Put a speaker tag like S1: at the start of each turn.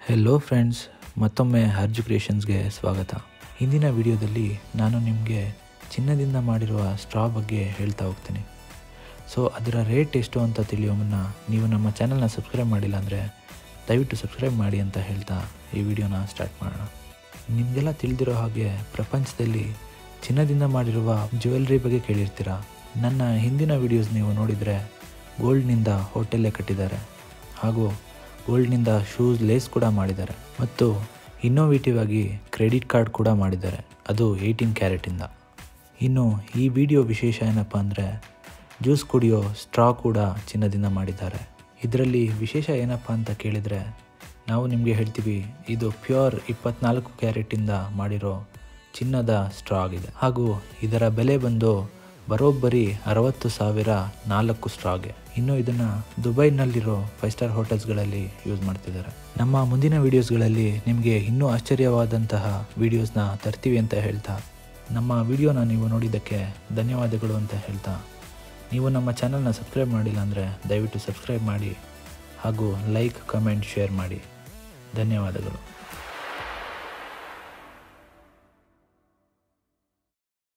S1: hello friends ಮತ್ತೊಮ್ಮೆ ಹರ್ಜು ಕ್ರಿಯೇಷನ್ಸ್ಗೆ ಸ್ವಾಗತ ಹಿಂದಿನ ವಿಡಿಯೋದಲ್ಲಿ ನಾನು ನಿಮಗೆ ಚಿನ್ನದಿಂದ ಮಾಡಿರುವ ಸ್ಟ್ರಾ ಬಗ್ಗೆ ಹೇಳ್ತಾ ಹೋಗ್ತೀನಿ ಸೊ ಅದರ ರೇಟ್ ಎಷ್ಟು ಅಂತ ತಿಳಿಯೋ ಮುನ್ನ ನೀವು ನಮ್ಮ ಚಾನಲ್ನ ಸಬ್ಸ್ಕ್ರೈಬ್ ಮಾಡಿಲ್ಲ ಅಂದರೆ ದಯವಿಟ್ಟು ಸಬ್ಸ್ಕ್ರೈಬ್ ಮಾಡಿ ಅಂತ ಹೇಳ್ತಾ ಈ ವಿಡಿಯೋನ ಸ್ಟಾರ್ಟ್ ಮಾಡೋಣ ನಿಮಗೆಲ್ಲ ತಿಳಿದಿರೋ ಹಾಗೆ ಪ್ರಪಂಚದಲ್ಲಿ ಚಿನ್ನದಿಂದ ಮಾಡಿರುವ ಜ್ಯುವೆಲ್ರಿ ಬಗ್ಗೆ ಕೇಳಿರ್ತೀರ ನನ್ನ ಹಿಂದಿನ ವಿಡಿಯೋಸ್ ನೀವು ನೋಡಿದರೆ ಗೋಲ್ಡ್ನಿಂದ ಹೋಟೆಲ್ಲೇ ಕಟ್ಟಿದ್ದಾರೆ ಹಾಗೂ ಗೋಲ್ಡ್ನಿಂದ ಶೂಸ್ ಲೇಸ್ ಕೂಡ ಮಾಡಿದ್ದಾರೆ ಮತ್ತು ಇನ್ನೋವೇಟಿವ್ ಆಗಿ ಕ್ರೆಡಿಟ್ ಕಾರ್ಡ್ ಕೂಡ ಮಾಡಿದ್ದಾರೆ ಅದು ಏಯ್ಟೀನ್ ಕ್ಯಾರೆಟಿಂದ ಇನ್ನು ಈ ವಿಡಿಯೋ ವಿಶೇಷ ಏನಪ್ಪ ಅಂದರೆ ಜ್ಯೂಸ್ ಕುಡಿಯೋ ಸ್ಟ್ರಾ ಕೂಡ ಚಿನ್ನದಿಂದ ಮಾಡಿದ್ದಾರೆ ಇದರಲ್ಲಿ ವಿಶೇಷ ಏನಪ್ಪ ಅಂತ ಕೇಳಿದರೆ ನಾವು ನಿಮಗೆ ಹೇಳ್ತೀವಿ ಇದು ಪ್ಯೂರ್ ಇಪ್ಪತ್ನಾಲ್ಕು ಕ್ಯಾರೆಟಿಂದ ಮಾಡಿರೋ ಚಿನ್ನದ ಸ್ಟ್ರಾ ಆಗಿದೆ ಹಾಗೂ ಇದರ ಬೆಲೆ ಬಂದು ಬರೋಬ್ಬರಿ ಅರವತ್ತು ಸಾವಿರ ನಾಲ್ಕು ಸ್ಟ್ರಾಗೆ ಇನ್ನು ಇದನ್ನು ದುಬೈನಲ್ಲಿರೋ ಫೈವ್ ಸ್ಟಾರ್ ಹೋಟೆಲ್ಸ್ಗಳಲ್ಲಿ ಯೂಸ್ ಮಾಡ್ತಿದ್ದಾರೆ ನಮ್ಮ ಮುಂದಿನ ವೀಡಿಯೋಸ್ಗಳಲ್ಲಿ ನಿಮಗೆ ಇನ್ನೂ ಆಶ್ಚರ್ಯವಾದಂತಹ ವೀಡಿಯೋಸ್ನ ತರ್ತೀವಿ ಅಂತ ಹೇಳ್ತಾ ನಮ್ಮ ವಿಡಿಯೋನ ನೀವು ನೋಡಿದ್ದಕ್ಕೆ ಧನ್ಯವಾದಗಳು ಅಂತ ಹೇಳ್ತಾ ನೀವು ನಮ್ಮ ಚಾನಲ್ನ ಸಬ್ಸ್ಕ್ರೈಬ್ ಮಾಡಿಲ್ಲ ಅಂದರೆ ದಯವಿಟ್ಟು ಸಬ್ಸ್ಕ್ರೈಬ್ ಮಾಡಿ ಹಾಗೂ ಲೈಕ್ ಕಮೆಂಟ್ ಶೇರ್ ಮಾಡಿ ಧನ್ಯವಾದಗಳು